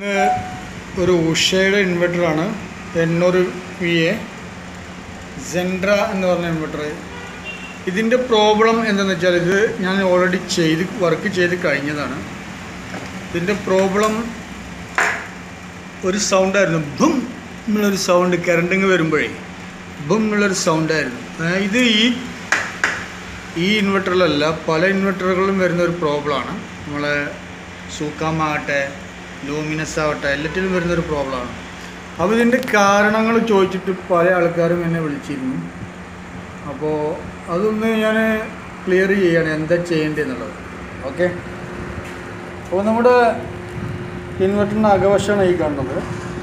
ഇത് ഒരു ഉഷയുടെ ഇൻവെർട്ടറാണ് എണ്ണൂറ് വി എ സെൻട്ര എന്ന് പറഞ്ഞ ഇൻവെർട്ടർ ഇതിൻ്റെ പ്രോബ്ലം എന്താണെന്ന് വെച്ചാൽ ഇത് ഞാൻ ഓൾറെഡി ചെയ്ത് വർക്ക് ചെയ്ത് കഴിഞ്ഞതാണ് ഇതിൻ്റെ പ്രോബ്ലം ഒരു സൗണ്ടായിരുന്നു ബും എന്നുള്ളൊരു സൗണ്ട് കറണ്ടിങ് വരുമ്പോഴേ ബും എന്നുള്ളൊരു സൗണ്ടായിരുന്നു അതായത് ഇത് ഈ ഈ ഇൻവെർട്ടറിലല്ല പല ഇൻവെർട്ടറുകളിലും വരുന്ന ഒരു പ്രോബ്ലമാണ് നമ്മളെ സൂക്കാമാകട്ടെ ലൂമിനസ് ആവട്ടെ എല്ലാറ്റിലും വരുന്നൊരു പ്രോബ്ലമാണ് അപ്പോൾ ഇതിൻ്റെ കാരണങ്ങൾ ചോദിച്ചിട്ട് പല ആൾക്കാരും എന്നെ വിളിച്ചിരുന്നു അപ്പോൾ അതൊന്ന് ഞാൻ ക്ലിയർ ചെയ്യാണ് എന്താ ചെയ്യേണ്ടതെന്നുള്ളത് ഓക്കെ അപ്പോൾ നമ്മുടെ ഇൻവെർട്ടറിൻ്റെ അകവശമാണ് ഈ കാണുന്നത്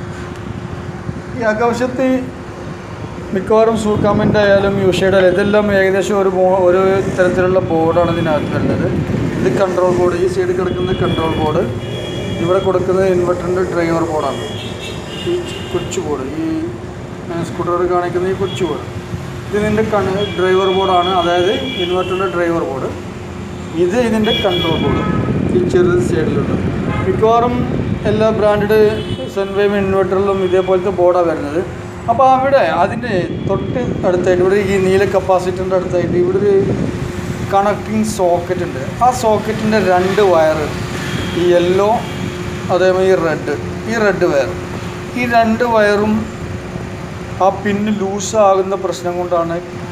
ഈ അകവശത്ത് മിക്കവാറും സൂക്കാമെൻ്റ് ആയാലും യൂഷയുടെ ആയാലും ഇതെല്ലാം ഏകദേശം ഒരു ബോ ഒരു തരത്തിലുള്ള ബോർഡാണ് ഇതിനകത്ത് വരുന്നത് ഇത് കൺട്രോൾ ബോർഡ് ഈ സൈഡിൽ കിടക്കുന്ന കൺട്രോൾ ബോർഡ് ഇവിടെ കൊടുക്കുന്നത് ഇൻവെർട്ടറിൻ്റെ ഡ്രൈവർ ബോർഡാണ് ഈ കൊച്ചു ബോർഡ് ഈ സ്കൂട്ടർ കാണിക്കുന്ന ഈ കൊച്ചു ബോർഡ് ഇത് ഇതിൻ്റെ കൺ ഡ്രൈവർ ബോർഡാണ് അതായത് ഇൻവെർട്ടറിൻ്റെ ഡ്രൈവർ ബോർഡ് ഇത് ഇതിൻ്റെ കൺട്രോൾ ബോർഡ് ഈ ചെറിയ സൈഡിലുണ്ട് മിക്കവാറും എല്ലാ ബ്രാൻഡഡ് സൺവേവ് ഇൻവെർട്ടറിലും ഇതേപോലത്തെ ബോർഡാണ് വരുന്നത് അപ്പോൾ അവിടെ അതിൻ്റെ തൊട്ട് അടുത്തായിട്ട് ഇവിടെ ഈ നീല കപ്പാസിറ്ററിൻ്റെ അടുത്തായിട്ട് ഇവിടെ ഒരു കണക്റ്റിംഗ് സോക്കറ്റ് ഉണ്ട് ആ സോക്കറ്റിൻ്റെ രണ്ട് വയർ ഈ യെല്ലോ അതേമാതിരി ഈ റെഡ് ഈ റെഡ് വയർ ഈ രണ്ട് വയറും ആ പിന്ന് ലൂസാകുന്ന പ്രശ്നം കൊണ്ടാണ്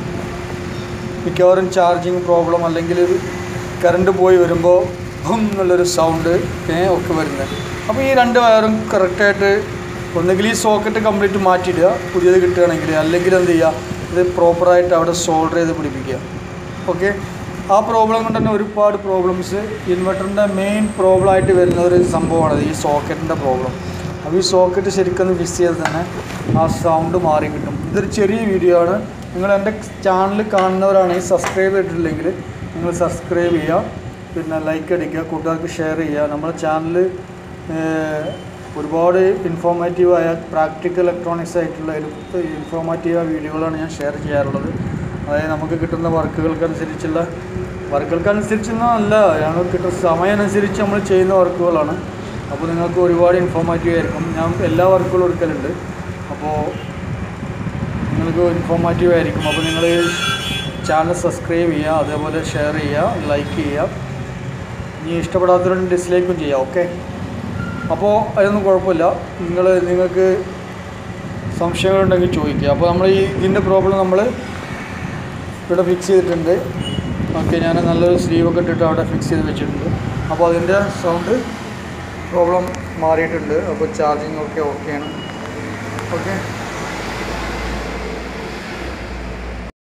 മിക്കവാറും ചാർജിങ് പ്രോബ്ലം അല്ലെങ്കിൽ കറണ്ട് പോയി വരുമ്പോൾ ഭം എന്നുള്ളൊരു സൗണ്ട് ഒക്കെ വരുന്നത് അപ്പോൾ ഈ രണ്ട് വയറും കറക്റ്റായിട്ട് ഒന്നുകിൽ ഈ സോക്കറ്റ് കംപ്ലീറ്റ് മാറ്റിയിടുക പുതിയത് കിട്ടുകയാണെങ്കിൽ അല്ലെങ്കിൽ എന്ത് ചെയ്യുക ഇത് പ്രോപ്പറായിട്ട് അവിടെ സോൾഡർ ചെയ്ത് പിടിപ്പിക്കുക ഓക്കെ ആ പ്രോബ്ലം കൊണ്ട് തന്നെ ഒരുപാട് പ്രോബ്ലംസ് ഇൻവെർട്ടറിൻ്റെ മെയിൻ പ്രോബ്ലം ആയിട്ട് വരുന്ന ഒരു സംഭവമാണ് ഈ സോക്കറ്റിൻ്റെ പ്രോബ്ലം അപ്പോൾ ഈ സോക്കറ്റ് ശരിക്കൊന്ന് ഫിക്സ് ചെയ്ത് തന്നെ ആ സൗണ്ട് മാറി കിട്ടും ഇതൊരു ചെറിയ വീഡിയോ ആണ് നിങ്ങൾ എൻ്റെ ചാനൽ കാണുന്നവരാണെങ്കിൽ സബ്സ്ക്രൈബ് ചെയ്തിട്ടില്ലെങ്കിൽ നിങ്ങൾ സബ്സ്ക്രൈബ് ചെയ്യുക പിന്നെ ലൈക്ക് അടിക്കുക കൂട്ടുകാർക്ക് ഷെയർ ചെയ്യുക നമ്മുടെ ചാനൽ ഒരുപാട് ഇൻഫോർമേറ്റീവായ പ്രാക്ടിക്കൽ ഇലക്ട്രോണിക്സ് ആയിട്ടുള്ള ഇൻഫോർമേറ്റീവ് വീഡിയോകളാണ് ഞാൻ ഷെയർ ചെയ്യാറുള്ളത് അതായത് നമുക്ക് കിട്ടുന്ന വർക്കുകൾക്കനുസരിച്ചുള്ള വർക്കുകൾക്കനുസരിച്ചൊന്നും ഞങ്ങൾക്ക് കിട്ടുന്ന സമയമനുസരിച്ച് നമ്മൾ ചെയ്യുന്ന വർക്കുകളാണ് അപ്പോൾ നിങ്ങൾക്ക് ഒരുപാട് ഇൻഫോർമേറ്റീവ് ആയിരിക്കും ഞാൻ എല്ലാ വർക്കുകളും എടുക്കലുണ്ട് അപ്പോൾ നിങ്ങൾക്ക് ഇൻഫോർമേറ്റീവ് ആയിരിക്കും അപ്പോൾ നിങ്ങൾ ചാനൽ സബ്സ്ക്രൈബ് ചെയ്യുക അതേപോലെ ഷെയർ ചെയ്യുക ലൈക്ക് ചെയ്യുക ഇനി ഇഷ്ടപ്പെടാത്തവരുണ്ട് ഡിസ്ലൈക്കും ചെയ്യുക ഓക്കെ അപ്പോൾ അതൊന്നും കുഴപ്പമില്ല നിങ്ങൾ നിങ്ങൾക്ക് സംശയങ്ങളുണ്ടെങ്കിൽ ചോദിക്കുക അപ്പോൾ നമ്മൾ ഈ ഇതിൻ്റെ പ്രോബ്ലം നമ്മൾ ഇവിടെ ഫിക്സ് ചെയ്തിട്ടുണ്ട് ഓക്കെ ഞാൻ നല്ലൊരു സ്ലീവൊക്കെ ഇട്ടിട്ട് അവിടെ ഫിക്സ് ചെയ്ത് വെച്ചിട്ടുണ്ട് അപ്പോൾ അതിൻ്റെ സൗണ്ട് പ്രോബ്ലം മാറിയിട്ടുണ്ട് അപ്പോൾ ചാർജിങ് ഒക്കെ ഓക്കെയാണ് ഓക്കെ